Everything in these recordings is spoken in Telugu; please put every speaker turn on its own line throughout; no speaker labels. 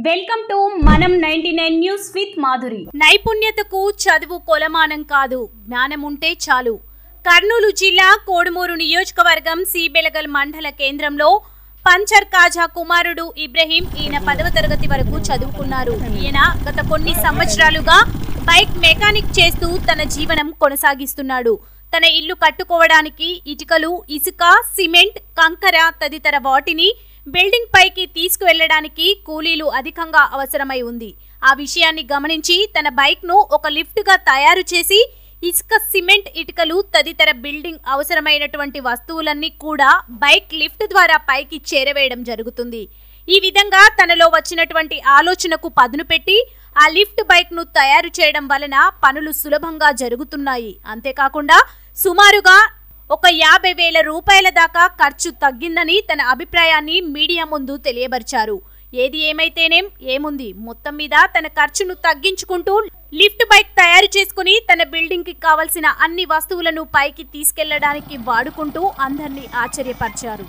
వెల్కమ్ టు మనం ninety nine news with Madhuri నైపుణ్యతకు చదువు కొలమానం కాదు జ్ఞానం ఉంటే చాలు కర్నూలు జిల్లా కోడుమూరు నియోజకవర్గం సిబెలగల్ మండల కేంద్రంలో పంచర్ కాజా కుమారుడు ఇబ్రహీం ఈయన పదవ తరగతి వరకు చదువుకున్నారు ఈయన గత కొన్ని సంవత్సరాలుగా బైక్ మెకానిక్ చేస్తూ తన జీవనం కొనసాగిస్తున్నాడు తన ఇల్లు కట్టుకోవడానికి ఇటుకలు ఇసుక సిమెంట్ కంకర తదితర వాటిని బిల్డింగ్ పైకి తీసుకువెళ్లడానికి కూలీలు అధికంగా అవసరమై ఉంది ఆ విషయాన్ని గమనించి తన బైక్ ను ఒక లిఫ్ట్ గా తయారు చేసి ఇసుక సిమెంట్ ఇటుకలు తదితర బిల్డింగ్ అవసరమైనటువంటి వస్తువులన్నీ కూడా బైక్ లిఫ్ట్ ద్వారా పైకి చేరవేయడం జరుగుతుంది ఈ విధంగా తనలో వచ్చినటువంటి ఆలోచనకు పదును పెట్టి ఆ లిఫ్ట్ బైక్ ను తయారు చేయడం వలన పనులు సులభంగా జరుగుతున్నాయి అంతేకాకుండా సుమారుగా ఒక యాభై వేల రూపాయల దాకా ఖర్చు తగ్గిందని తన అభిప్రాయాన్ని మీడియా ముందు తెలియబరిచారు ఏది ఏమైతేనేం ఏముంది మొత్తం మీద తన ఖర్చును తగ్గించుకుంటూ లిఫ్ట్ బైక్ తయారు చేసుకుని తన బిల్డింగ్ కి కావలసిన అన్ని వస్తువులను పైకి తీసుకెళ్లడానికి వాడుకుంటూ అందరినీ ఆశ్చర్యపరిచారు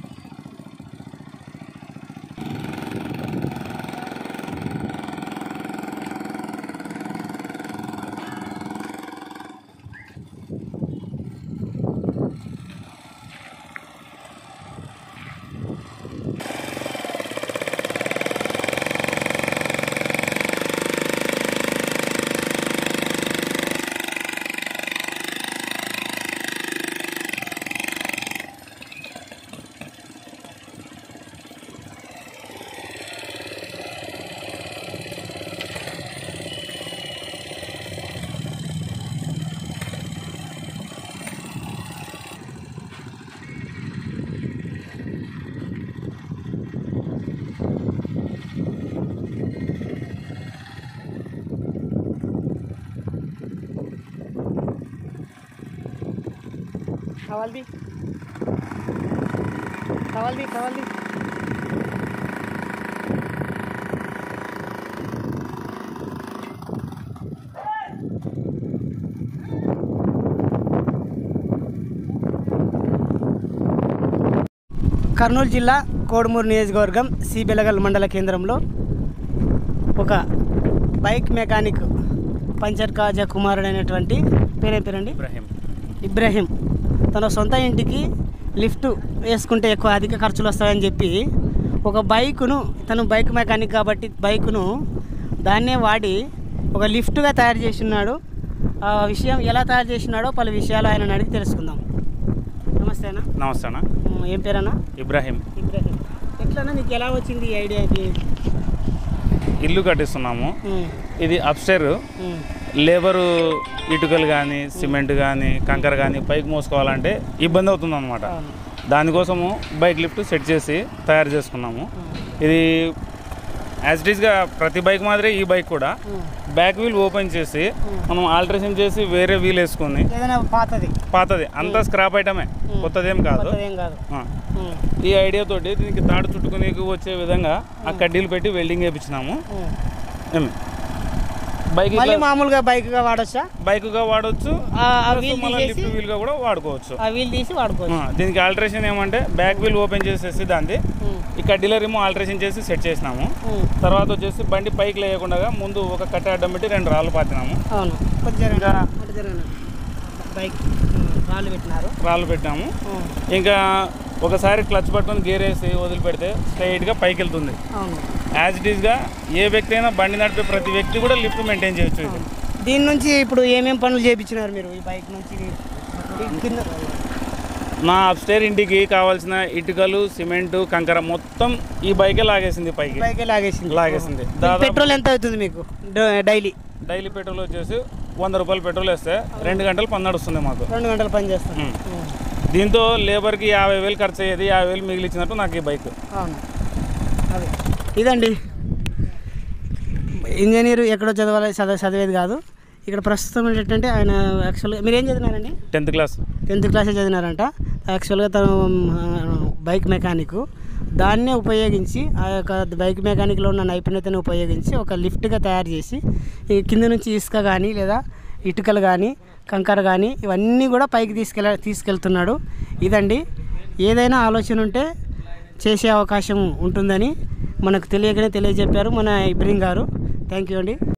కావాలి కావాలి కావాలి కర్నూలు జిల్లా కోడుమూరు నియోజకవర్గం సి బెలగల్ మండల కేంద్రంలో ఒక బైక్ మెకానిక్ పంచర్ కాజా కుమారుడైనటువంటి పేరేం పేరండి
ఇబ్రాహిం
ఇబ్రాహీం తన సొంత ఇంటికి లిఫ్ట్ వేసుకుంటే ఎక్కువ అధిక ఖర్చులు వస్తాయని చెప్పి ఒక బైకును తను బైక్ మెకానిక్ కాబట్టి బైకును దాన్నే వాడి ఒక లిఫ్ట్గా తయారు చేస్తున్నాడు ఆ విషయం ఎలా తయారు చేసినాడో పలు విషయాలు ఆయన అడిగి తెలుసుకుందాం నమస్తే అన్న
నమస్తే అన్న
ఉమ్, ఏం పేరన్నా
ఇబ్రాహిం
ఇబ్రాహీం ఎట్లన్నా నీకు ఎలా వచ్చింది ఈ ఐడియా ఇది
ఇల్లు కట్టిస్తున్నాము
ఉమ్,
ఇది అప్స్టైర్
ఉమ్,
లేబరు ఇటుకలు కానీ సిమెంట్ కానీ కంకర కానీ పైకి మోసుకోవాలంటే ఇబ్బంది అవుతుంది అనమాట
అవును.
దానికోసము బైక్ లిఫ్ట్ సెట్ చేసి తయారు చేసుకున్నాము ఇది యాజ్ ఇట్ ఈస్గా ప్రతి బైక్ మాదిరి ఈ బైక్ కూడా
ఉమ్.
బ్యాక్ వీల్ ఓపెన్ చేసి మనం ఆల్ట్రేషన్ చేసి వేరే వీల్ వేసుకొని
ఏదైనా పాతది
పాతది అంతా స్క్రాప్ ఐటమే కొత్తదేం కాదు
కొత్తదేం కాదు
ఆ.
ఉమ్,
ఈ ఐడియా తోటి దీనికి తాడు చుట్టుకుని వచ్చే విధంగా ఆ కడ్డీలు పెట్టి వెల్డింగ్ వేయించినాము
ఉమ్.
ఏం? బైక్
మళ్ళీ మామూలుగా బైక్గా వాడొచ్చా
బైక్ గా వాడవచ్చు
ఆ ఆ
ప్లస్
వీల్
మళ్ళీ
తీసేసి
లిఫ్ట్ వీల్ గా కూడా వాడుకోవచ్చు
ఆ వీల్ తీసి వాడుకోవచ్చు
ఆ, దీనికి ఆల్టరేషన్ ఏమంటే బ్యాక్ వీల్ ఓపెన్ చేసేసి దాన్ని
ఉమ్,
ఈ కడ్డీల రిమో ఆల్టరేషన్ చేసి సెట్ చేసినాము
ఉమ్,
తర్వాత వచ్చేసి బండి పైకి లేకుండా ముందు ఒక కట్టె అడ్డం పెట్టి రెండు రాళ్ళు పాతినాము
అవును కొద్దిగా
ఇంకా-
అటు జరగండి. బైక్ ఉమ్, రాళ్ళు పెట్టినారు
రాళ్ళు పెట్టాము
ఉమ్,
ఇంకా ఒకసారి క్లచ్ పట్టుకొని గేర్ వేసి వదిలిపెడితే స్ట్రైట్గా పైకి వెళ్తుంది
అవును
యాజ్ ఇట్ ఈస్గా ఏ వ్యక్తి అయినా బండి నడిపే ప్రతి వ్యక్తి కూడా లిఫ్ట్ మెయింటైన్ చేయొచ్చు ఇది
దీని నుంచి ఇప్పుడు ఏమేం పనులు చేయించినారు మీరు ఈ బైక్ నుంచి ఈ కింద
నా అప్స్టేర్ ఇంటికి కావాల్సిన ఇటుకలు సిమెంట్ కంకర మొత్తం ఈ బైకే లాగేసింది పైకి
బైకే లాగేసింది
లాగేసింది
దీనికి
దాదాపు
పెట్రోల్ ఎంత అవుతుంది మీకు డ- డైలీ
డైలీ పెట్రోల్ వచ్చేసి వంద రూపాయలు పెట్రోల్ వేస్తే రెండు గంటలు పని నడుస్తుంది మాకు
రెండు గంటలు పని చేస్తాం
ఉమ్.
ఉమ్,
దీంతో లేబర్కి యాభై వేలు ఖర్చు అయ్యేది యాభై వేలు మిగిలిచ్చినట్టు నాకు ఈ బైక్
అవును అదే ఇదండి ఇంజనీర్ ఎక్కడో చదవాలి చదవ చదివేది కాదు ఇక్కడ ప్రస్తుతం ఏంటంటే ఆయన యాక్చువల్గా మీరు ఏం చదివినారండి
టెన్త్ క్లాస్
టెన్త్ క్లాసే చదివినారంట యాక్చువల్గా తను ఆ, బైక్ మెకానిక్ దాన్నే ఉపయోగించి ఆ యొక్క బైక్ మెకానిక్లో ఉన్న నైపుణ్యతను ఉపయోగించి ఒక లిఫ్ట్గా తయారు చేసి ఈ కింద నుంచి ఇసుక కానీ లేదా ఇటుకలు కానీ కంకర కానీ ఇవన్నీ కూడా పైకి తీసుకెళ్ళ తీసుకెళ్తున్నాడు ఇదండి ఏదైనా ఆలోచన ఉంటే చేసే అవకాశం ఉంటుందని మనకు తెలియకనే తెలియజెప్పారు మన ఇబ్రహీం గారు థ్యాంక్ యూ అండి